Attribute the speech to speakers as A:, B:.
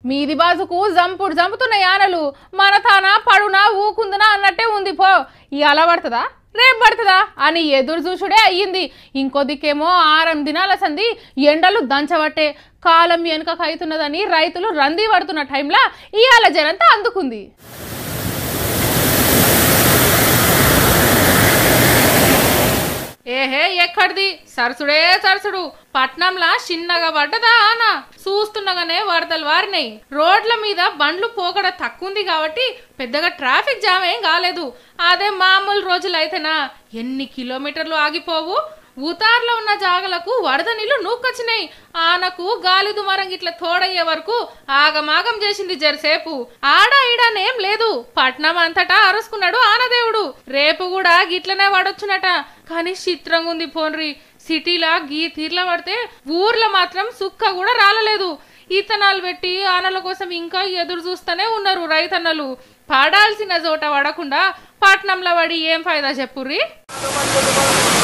A: మీది బాజుకు జంపుడు జంపుతున్న యానలు మన తాన పడునా ఊకుందునా అన్నట్టే ఉంది పో ఇవాళ పడుతుందా రేపు పడుతుందా అని ఎదురు చూసుడే అయ్యింది ఇంకో దిక్కేమో ఆరం దినాల సంది ఎండలు దంచబట్టే కాలం వెనుకకు అవుతున్నదని రైతులు రంది పడుతున్న టైంలో ఇవాళ జనంతా అందుకుంది ఏహే ఎక్కడిది సరసుడే సరసుడు పట్నంలా చిన్నగా పడ్డదా ఆనా చూస్తుండగానే వరదలు వారినాయి రోడ్ల మీద బండ్లు పోకడ తక్కువంది కాబట్టి పెద్దగా ట్రాఫిక్ జామ్ ఏం కాలేదు అదే మామూలు రోజులు అయితేనా ఎన్ని కిలోమీటర్లు ఆగిపోవు ఉతార్లో ఉన్న జాగలకు వరద నీళ్లు నూకొచ్చినాయి ఆనకు గాలి దుమారం ఇట్లా తోడయ్యే వరకు ఆగమాగం చేసింది జరసేపు ఆడ ఈడనేం లేదు పట్నం అంతటా అరుసుకున్నాడు ఆనదేవుడు రేపు కూడా గిట్లనే వాడొచ్చునట కానీ చిత్రంగా ఉంది పోన్రి సిటీలా గీ తీర్ల పడితే ఊర్లో మాత్రం సుక్క కూడా రాలలేదు ఈతనాలు పెట్టి ఆనల కోసం ఇంకా ఎదురు చూస్తూనే ఉన్నారు రైతన్నలు పడాల్సిన చోట పడకుండా పట్నంలో పడి ఏం ఫాయిదా చెప్పుర్రి